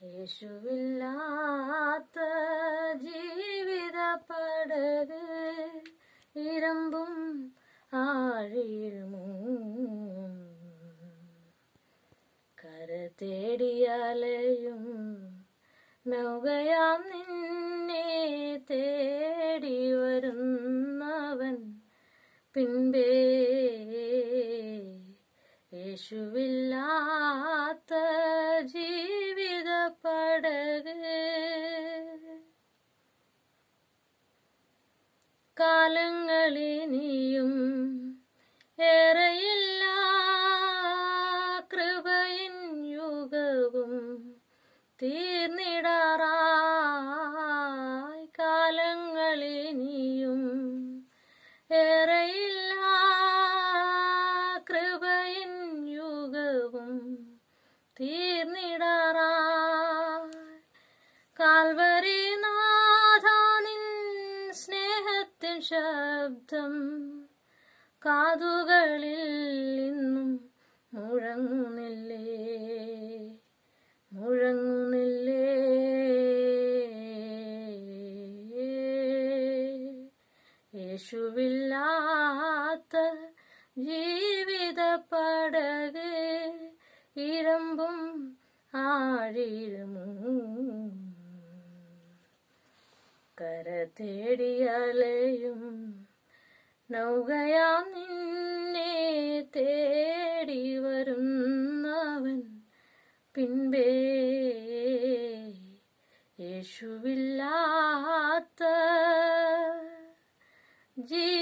യേശുവില്ലാത്ത ജീവിത പടക് ഇരമ്പും ആഴിയിൽ മുങ്ങും കര തേടിയാലയും നൗകയാം നിന്നെ തേടി വരുന്നവൻ പിൻപേ യേശുവില്ലാത്ത ജീവിത പടക് കാലങ്ങളിനിയും ഏറെയില്ല കൃപയിൻ യുഗവും തീർന്നിടാറായി കാലങ്ങളിനിയും ഏറെയില്ല കൃപയിൻ യുഗവും തീർന്നിടാറായി കാൽവരി നാഥാനിൻ സ്നേഹത്തിൻ ശബ്ദം കാതുകളിൽ ഇന്നും മുഴങ്ങുന്നില്ലേ മുഴങ്ങുന്നില്ലേ യേശുവില്ലാത്ത ജീവിത പടക് ഇരമ്പും ആഴിയിൽ മുങ്ങും കര തേടിയലയും നൗകയാം നിന്നെ തേടി വരുന്നവൻ പിൻപേ യേശുവില്ലാത്ത ജീ